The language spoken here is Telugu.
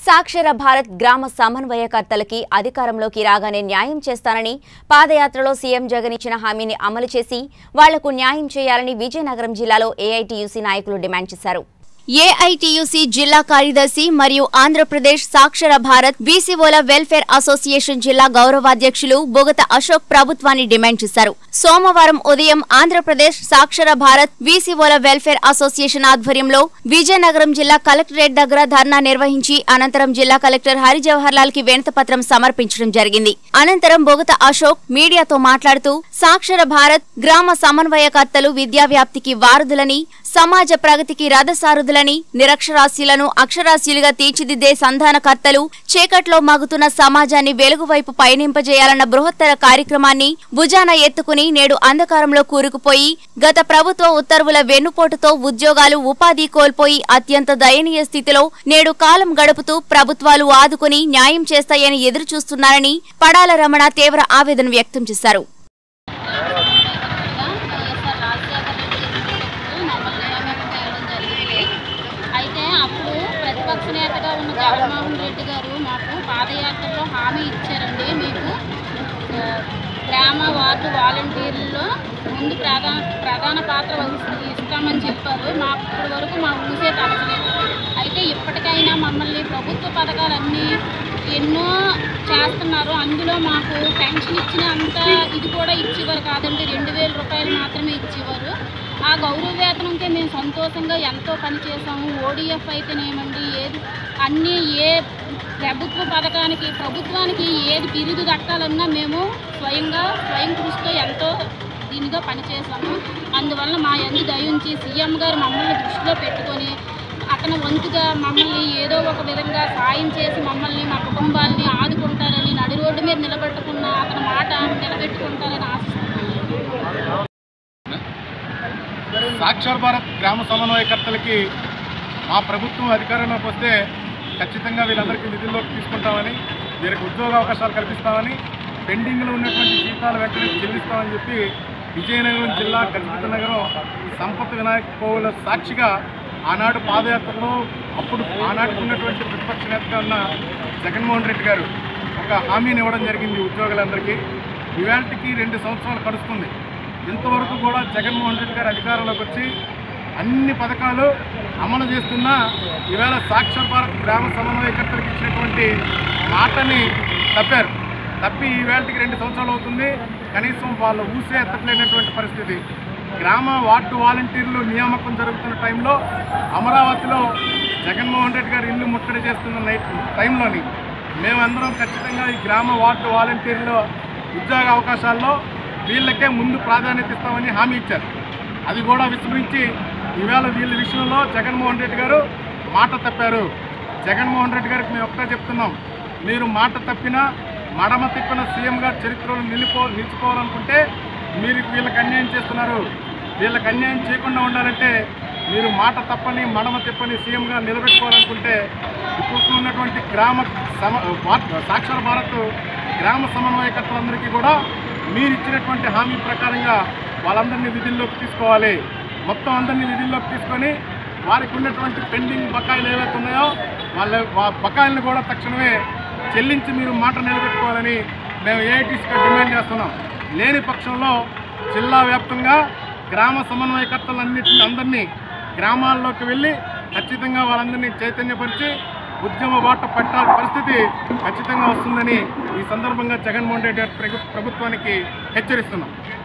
సాక్షర భారత్ గ్రామ సమన్వయకర్తలకి అధికారంలోకి రాగానే న్యాయం చేస్తానని పాదయాత్రలో సీఎం జగన్ ఇచ్చిన హామీని అమలు చేసి వాళ్లకు న్యాయం చేయాలని విజయనగరం జిల్లాలో ఏఐటీయూసీ నాయకులు డిమాండ్ చేశారు ఏఐటీయూసీ జిల్లా కార్యదర్శి మరియు ఆంధ్రప్రదేశ్ సాక్షర భారత్ బీసీఓల వెల్ఫేర్ అసోసియేషన్ జిల్లా గౌరవాధ్యక్షులు బొగత అశోక్ ప్రభుత్వాన్ని డిమాండ్ చేశారు సోమవారం ఉదయం ఆంధ్రప్రదేశ్ సాక్షర భారత్ బీసీఓల వెల్ఫేర్ అసోసియేషన్ ఆధ్వర్యంలో విజయనగరం జిల్లా కలెక్టరేట్ దగ్గర ధర్నా నిర్వహించి అనంతరం జిల్లా కలెక్టర్ హరి జవహర్ లాల్ కి వినతపత్రం సమర్పించడం జరిగింది అనంతరం బొగత అశోక్ మీడియాతో మాట్లాడుతూ సాక్షర భారత్ గ్రామ సమన్వయకర్తలు విద్యా వ్యాప్తికి వారధులని సమాజ ప్రగతికి రథసారథులని నిరక్షరాస్యులను అక్షరాస్యులుగా తీర్చిదిద్దే సంధానకర్తలు చీకట్లో మగుతున్న సమాజాన్ని వెలుగువైపు పయనింపజేయాలన్న బృహత్తర కార్యక్రమాన్ని భుజాన ఎత్తుకుని నేడు అంధకారంలో కూరుకుపోయి గత ప్రభుత్వ ఉత్తర్వుల వెన్నుపోటుతో ఉద్యోగాలు ఉపాధి కోల్పోయి అత్యంత దయనీయ స్థితిలో నేడు కాలం గడుపుతూ ప్రభుత్వాలు ఆదుకుని న్యాయం చేస్తాయని ఎదురుచూస్తున్నారని పడాల రమణ తీవ్ర ఆవేదన వ్యక్తం చేశారు వైఎస్ఆర్ రాజశేఖర రెడ్డి ఉన్నప్పుడు మమ్మల్ని నియామకం చేయడం జరిగింది అయితే అప్పుడు ప్రతిపక్ష నేతగా ఉన్న జగన్మోహన్ రెడ్డి గారు మాకు పాదయాత్రలో హామీ ఇచ్చారండి మీకు ఆ, గ్రామ వార్డు వాలంటీర్లలో ముందు ప్రధాన ప్రధాన పాత్ర వహిస్తూ ఇస్తామని చెప్పారు మా ఇప్పటి వరకు మా ఊసే తలచలేదు అయితే ఇప్పటికైనా మమ్మల్ని ప్రభుత్వ పథకాలన్నీ ఎన్నో చేస్తున్నారు అందులో మాకు పెన్షన్ ఇచ్చిన అంత ఇది కూడా ఇచ్చేవారు కాదండి రెండు వేల రూపాయలు మాత్రమే ఇచ్చేవారు ఆ గౌరవ వేతనంకే మేము సంతోషంగా ఎంతో పని చేసాము ఓడిఎఫ్ అయితేనేమండి ఏది అన్నీ ఏ ప్రభుత్వ పథకానికి ప్రభుత్వానికి ఏది బిరుదు దక్కాలన్నా మేము స్వయంగా స్వయం కృషితో ఎంతో దీనిగా పనిచేసాము అందువల్ల మా ఎందు దయ ఉంచి సీఎం గారు మమ్మల్ని దృష్టిలో పెట్టుకొని అతను వంతుగా మమ్మల్ని ఏదో ఒక విధంగా సాయం చేసి మమ్మల్ని మా కుటుంబాన్ని ఆదుకుంటారని నడి రోడ్డు మీద నిలబెట్టుకున్న అతని మాట నిలబెట్టుకుంటారని ఆశిస్తున్నాను సాక్షర్ భారత్ గ్రామ సమన్వయకర్తలకి మా ప్రభుత్వం అధికారంలోకి వస్తే ఖచ్చితంగా వీళ్ళందరికీ విధుల్లోకి తీసుకుంటామని వీరికి ఉద్యోగ అవకాశాలు కల్పిస్తామని పెండింగ్లో ఉన్నటువంటి జీతాలు వెంటనే చెల్లిస్తామని చెప్పి విజయనగరం జిల్లా గజపతి నగరం సంపత్ వినాయక కోవుల సాక్షిగా ఆనాడు పాదయాత్రలో అప్పుడు ఆనాటికి ఉన్నటువంటి ప్రతిపక్ష నేతగా ఉన్న జగన్మోహన్ రెడ్డి గారు ఒక హామీని ఇవ్వడం జరిగింది ఉద్యోగులందరికీ ఇవాళకి రెండు సంవత్సరాలు గడుస్తుంది ఇంతవరకు కూడా జగన్మోహన్ రెడ్డి గారు అధికారంలోకి వచ్చి అన్ని పథకాలు అమలు చేస్తున్నా ఈవేళ సాక్షర్ భారత్ గ్రామ సమన్వయకర్తలకు ఇచ్చినటువంటి మాటని తప్పారు తప్పి ఈవేళకి రెండు సంవత్సరాలు అవుతుంది కనీసం వాళ్ళ ఊసే ఎత్తట్లేనటువంటి పరిస్థితి గ్రామ వార్డు వాలంటీర్లు నియామకం జరుగుతున్న టైంలో అమరావతిలో జగన్మోహన్ రెడ్డి గారు ఇల్లు ముట్టడి చేస్తున్న నైట్ టైంలోని మేమందరం ఖచ్చితంగా ఈ గ్రామ వార్డు వాలంటీర్లో ఉద్యోగ అవకాశాల్లో వీళ్ళకే ముందు ప్రాధాన్యత ఇస్తామని హామీ ఇచ్చారు అది కూడా విస్మరించి ఈవేళ వీళ్ళ విషయంలో జగన్మోహన్ రెడ్డి గారు మాట తప్పారు జగన్మోహన్ రెడ్డి గారికి మేము ఒకటే చెప్తున్నాం మీరు మాట తప్పినా మడమ తిప్పిన సీఎంగా చరిత్రలో నిలిపో నిలుచుకోవాలనుకుంటే మీరు వీళ్ళకి అన్యాయం చేస్తున్నారు వీళ్ళకి అన్యాయం చేయకుండా ఉండాలంటే మీరు మాట తప్పని మడమ తిప్పని సీఎంగా నిలబెట్టుకోవాలనుకుంటే ఇప్పుడు ఉన్నటువంటి గ్రామ సమ భారత్- సాక్షర భారత్ గ్రామ సమన్వయకర్తలందరికీ కూడా మీరు ఇచ్చినటువంటి హామీ ప్రకారంగా వాళ్ళందరినీ విధుల్లోకి తీసుకోవాలి మొత్తం అందరినీ విధుల్లోకి తీసుకొని వారికి ఉన్నటువంటి పెండింగ్ బకాయిలు ఏవైతే ఉన్నాయో వాళ్ళ వా- బకాయిలను కూడా తక్షణమే చెల్లించి మీరు మాట నిలబెట్టుకోవాలని మేము ఏఐటీసీగా డిమాండ్ చేస్తున్నాం లేని పక్షంలో జిల్లా వ్యాప్తంగా గ్రామ సమన్వయకర్తలన్నింటినీ అందరినీ గ్రామాల్లోకి వెళ్ళి ఖచ్చితంగా వాళ్ళందరినీ చైతన్యపరిచి ఉద్యమ బాట పట్టాల్సిన పరిస్థితి ఖచ్చితంగా వస్తుందని ఈ సందర్భంగా జగన్మోహన్ రెడ్డి గారి ప్రభు- ప్రభుత్వానికి హెచ్చరిస్తున్నాం